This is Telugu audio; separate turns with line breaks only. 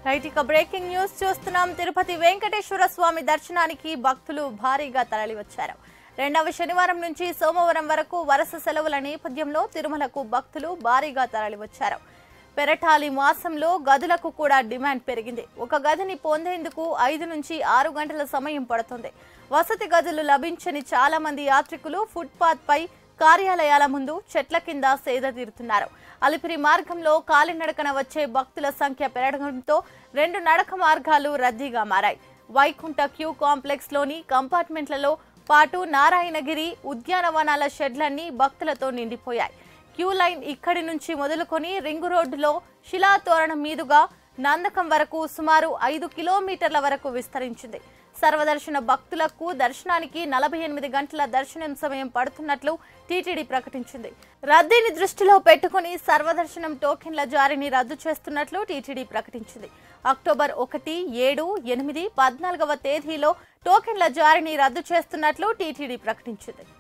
రైట్ ఇక బ్రేకింగ్ న్యూస్ చూస్తున్నాం తిరుపతి వెంకటేశ్వర స్వామి దర్శనానికి భక్తులు భారీగా తరలివచ్చారు రెండవ శనివారం నుంచి సోమవారం వరకు వరుస సెలవుల నేపథ్యంలో తిరుమలకు భక్తులు భారీగా తరలివచ్చారు పెరటాలి మాసంలో గదులకు కూడా డిమాండ్ పెరిగింది ఒక గదిని పొందేందుకు ఐదు నుంచి ఆరు గంటల సమయం పడుతుంది వసతి గదులు లభించని చాలా మంది యాత్రికులు ఫుట్పాత్ పై కార్యాలయాల ముందు చెట్ల కింద సేద తీరుతున్నారు అలిపిరి మార్గంలో కాలినడకన వచ్చే భక్తుల సంఖ్య పెరగడంతో రెండు నడక మార్గాలు రద్దీగా మారాయి వైకుంఠ క్యూ కాంప్లెక్స్ లోని కంపార్ట్మెంట్లలో పాటు నారాయణగిరి ఉద్యానవనాల షెడ్లన్నీ భక్తులతో నిండిపోయాయి క్యూ లైన్ ఇక్కడి నుంచి మొదలుకొని రింగు రోడ్డులో శిలాతోరణం మీదుగా నందకం వరకు సుమారు ఐదు కిలోమీటర్ల వరకు విస్తరించింది సర్వదర్శన భక్తులకు దర్శనానికి నలభై ఎనిమిది గంటల దర్శనం సమయం పడుతున్నట్లు టీటీడీ ప్రకటించింది రద్దీని దృష్టిలో పెట్టుకుని సర్వదర్శనం టోకెన్ల జారీని రద్దు చేస్తున్నట్లు టీటీడీ ప్రకటించింది అక్టోబర్ ఒకటి ఏడు ఎనిమిది పద్నాలుగవ తేదీలో టోకెన్ల జారీని రద్దు చేస్తున్నట్లు టీటీడీ ప్రకటించింది